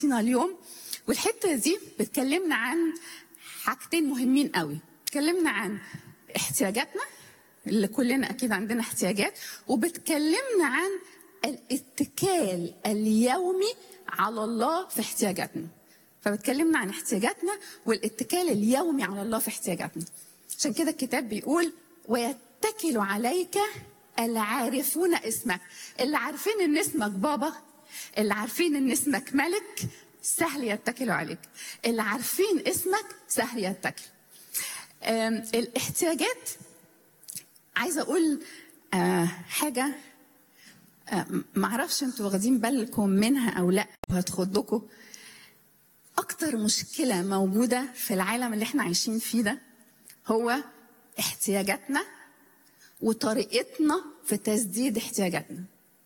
اليوم والحته دي بتكلمنا عن حاجتين مهمين قوي اتكلمنا عن احتياجاتنا اللي كلنا اكيد عندنا احتياجات وبتكلمنا عن الاتكال اليومي على الله في احتياجاتنا فبتكلمنا عن احتياجاتنا والاتكال اليومي على الله في احتياجاتنا عشان كده الكتاب بيقول ويتكل عليك العارفون اسمك اللي عارفين ان اسمك بابا اللي عارفين ان اسمك ملك سهل يتكلوا عليك اللي عارفين اسمك سهل يتكل الاحتياجات عايزه اقول آه حاجه آه معرفش انتوا واخدين بالكم منها او لا وهتخضكم اكتر مشكله موجوده في العالم اللي احنا عايشين فيه ده هو احتياجاتنا وطريقتنا في تسديد احتياجاتنا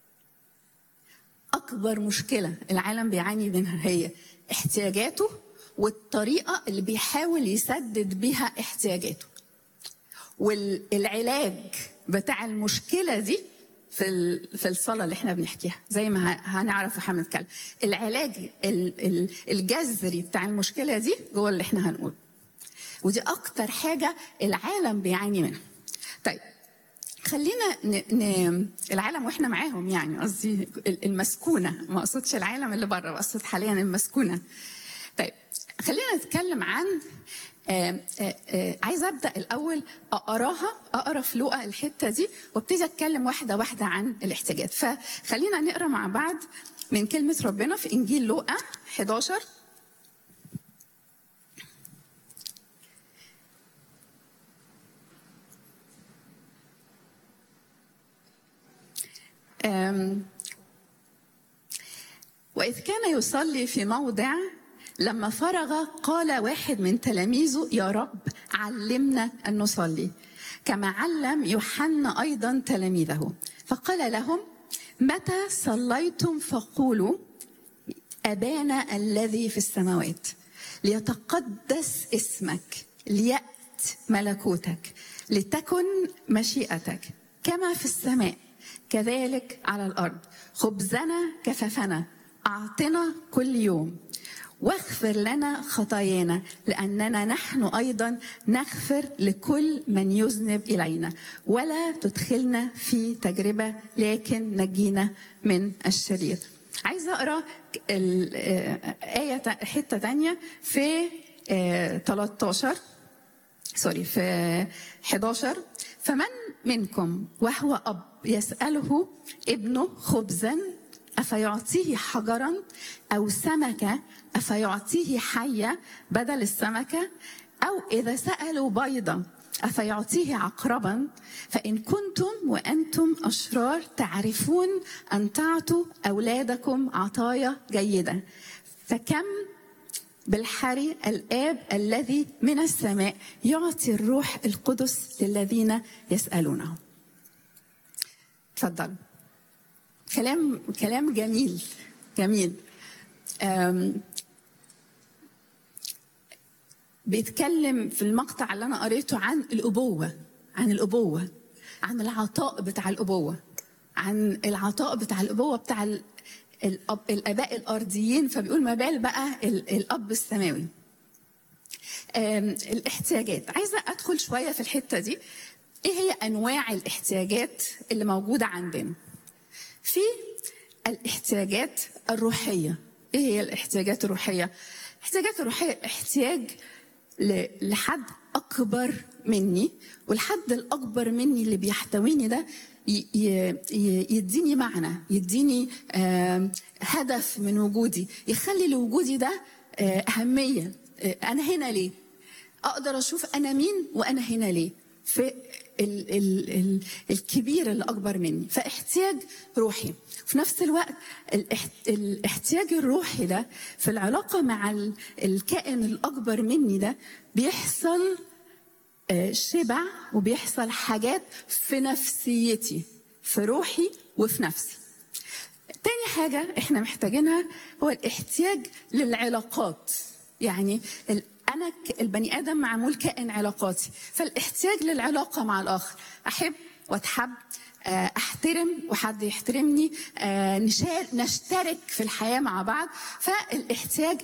اكبر مشكله العالم بيعاني منها هي احتياجاته والطريقه اللي بيحاول يسدد بيها احتياجاته والعلاج بتاع المشكله دي في في الصلاه اللي احنا بنحكيها زي ما هنعرف واحنا بنتكلم العلاج الجذري بتاع المشكله دي جوه اللي احنا هنقوله ودي اكتر حاجه العالم بيعاني منها طيب خلينا ن... ن... العالم واحنا معاهم يعني قصدي المسكونه ما اقصدش العالم اللي بره اقصد حاليا المسكونه طيب خلينا نتكلم عن آه آه آه عايزه ابدا الاول اقراها اقرا في لوقا الحته دي وابتدي اتكلم واحده واحده عن الاحتياجات فخلينا نقرا مع بعض من كلمه ربنا في انجيل لوقا 11 وإذ كان يصلي في موضع لما فرغ قال واحد من تلاميذه يا رب علمنا أن نصلي كما علم يوحنا أيضا تلاميذه فقال لهم متى صليتم فقولوا أبانا الذي في السماوات ليتقدس اسمك ليأت ملكوتك لتكن مشيئتك كما في السماء كذلك على الارض خبزنا كففنا اعطنا كل يوم واغفر لنا خطايانا لاننا نحن ايضا نغفر لكل من يذنب الينا ولا تدخلنا في تجربه لكن نجينا من الشرير عايزه اقرا ايه حته تانية في 13 سوري في 11 فمن منكم وهو اب يسأله ابنه خبزا أفيعطيه حجرا أو سمكة أفيعطيه حية بدل السمكة أو إذا سألوا بيضة أفيعطيه عقربا فإن كنتم وأنتم أشرار تعرفون أن تعطوا أولادكم عطايا جيدة فكم بالحري الآب الذي من السماء يعطي الروح القدس للذين يسألونه اتفضل كلام كلام جميل جميل بيتكلم في المقطع اللي انا قريته عن الابوه عن الابوه عن العطاء بتاع الابوه عن العطاء بتاع الابوه بتاع الأب الاباء الارضيين فبيقول ما بال بقى الاب السماوي الاحتياجات عايزه ادخل شويه في الحته دي ايه هي انواع الاحتياجات اللي موجوده عندنا في الاحتياجات الروحيه ايه هي الاحتياجات الروحيه الاحتياجات الروحيه احتياج لحد اكبر مني والحد الاكبر مني اللي بيحتويني ده يديني معنى يديني هدف من وجودي يخلي لوجودي ده اهميه انا هنا ليه اقدر اشوف انا مين وانا هنا ليه في ال ال ال الكبير اللي اكبر مني فاحتياج روحي في نفس الوقت الاحتياج الروحي ده في العلاقه مع الكائن الاكبر مني ده بيحصل شبع وبيحصل حاجات في نفسيتي في روحي وفي نفسي تاني حاجة احنا محتاجينها هو الاحتياج للعلاقات يعني انا البني ادم معمول كائن علاقاتي فالاحتياج للعلاقه مع الاخر احب واتحب آه، احترم وحد يحترمني آه، نشار- نشترك في الحياه مع بعض فالاحتياج